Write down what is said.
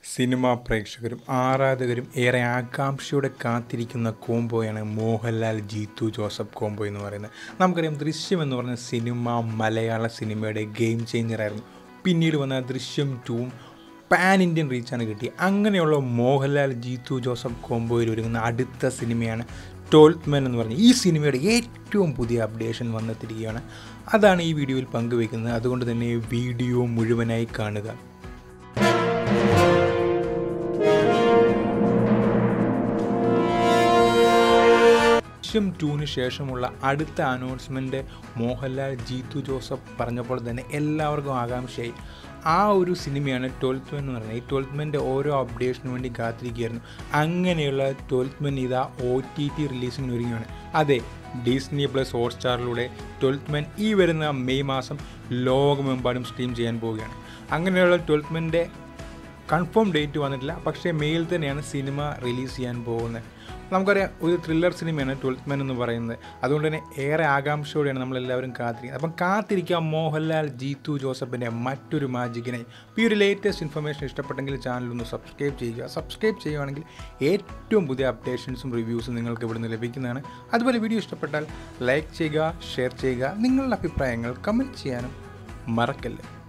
cinema പ്രേക്ഷകരും ആരാധകരും ഏറെ ആകാംക്ഷയോടെ കാത്തിരിക്കുന്ന കോംബോയാണ് മോഹൻലാൽ ജീത്തു ജോസഫ് കോംബോ എന്ന് പറയുന്നത് നമുക്കറിയാം ദൃശ്യം എന്ന് പറഞ്ഞ സിനിമ മലയാള സിനിമയുടെ ഗെയിം ചേഞ്ചറായിരുന്നു പിന്നീട് വന്ന ദൃശ്യം ടൂവും പാൻ ഇന്ത്യൻ റീച്ചാണ് കിട്ടി അങ്ങനെയുള്ള മോഹൻലാൽ ജീത്തു ജോസഫ് കോംബോയിൽ ഒരുങ്ങുന്ന അടുത്ത സിനിമയാണ് ട്വൽത്ത് മാൻ എന്ന് പറഞ്ഞ ഈ സിനിമയുടെ ഏറ്റവും പുതിയ അപ്ഡേഷൻ വന്നെത്തിരിക്കുകയാണ് അതാണ് ഈ വീഡിയോയിൽ പങ്കുവയ്ക്കുന്നത് അതുകൊണ്ട് തന്നെ വീഡിയോ മുഴുവനായി കാണുക ദൃശ്യം ടൂവിന് ശേഷമുള്ള അടുത്ത അനൗൺസ്മെൻറ്റ് മോഹൻലാൽ ജീത്തു ജോസഫ് പറഞ്ഞപ്പോൾ തന്നെ എല്ലാവർക്കും ആകാംക്ഷയായി ആ ഒരു സിനിമയാണ് ട്വൽത്ത് മെൻ എന്ന് പറയുന്നത് ഈ ട്വൽത്ത് മെൻ്റെ ഓരോ അപ്ഡേഷന് വേണ്ടി കാത്തിരിക്കുകയായിരുന്നു അങ്ങനെയുള്ള ട്വൽത്ത് മെൻ ഇതാ ഒ ടി ടി റിലീസിങ്ങിന് ഒരുങ്ങുകയാണ് അതെ ഡിസ്നി പ്ലസ് ഹോട്ട്സ്റ്റാറിലൂടെ ട്വൽത്ത് മെൻ ഈ വരുന്ന മെയ് മാസം ലോകമെമ്പാടും സ്ട്രീം ചെയ്യാൻ പോവുകയാണ് അങ്ങനെയുള്ള ട്വൽത്ത് മെൻ്റെ കൺഫേം ഡേറ്റ് വന്നിട്ടില്ല പക്ഷേ മെയിൽ തന്നെയാണ് സിനിമ റിലീസ് ചെയ്യാൻ പോകുന്നത് നമുക്കറിയാം ഒരു ത്രില്ലർ സിനിമയാണ് ട്വൽത്ത് മാൻ എന്ന് പറയുന്നത് അതുകൊണ്ട് തന്നെ ഏറെ ആകാംക്ഷയോടെയാണ് നമ്മളെല്ലാവരും കാത്തിരിക്കുന്നത് അപ്പം കാത്തിരിക്കാം മോഹൻലാൽ ജീത്തു ജോസഫിൻ്റെ മറ്റൊരു മാജിക്കിനെ ഈ ഒരു ലേറ്റസ്റ്റ് ഇൻഫർമേഷൻ ഇഷ്ടപ്പെട്ടെങ്കിൽ ചാനൽ ഒന്ന് സബ്സ്ക്രൈബ് ചെയ്യുക സബ്സ്ക്രൈബ് ചെയ്യുകയാണെങ്കിൽ ഏറ്റവും പുതിയ അപ്ഡേഷൻസും റിവ്യൂസും നിങ്ങൾക്ക് ഇവിടുന്ന് ലഭിക്കുന്നതാണ് അതുപോലെ വീഡിയോ ഇഷ്ടപ്പെട്ടാൽ ലൈക്ക് ചെയ്യുക ഷെയർ ചെയ്യുക നിങ്ങളുടെ അഭിപ്രായങ്ങൾ കമൻറ്റ് ചെയ്യാനും മറക്കല്ലേ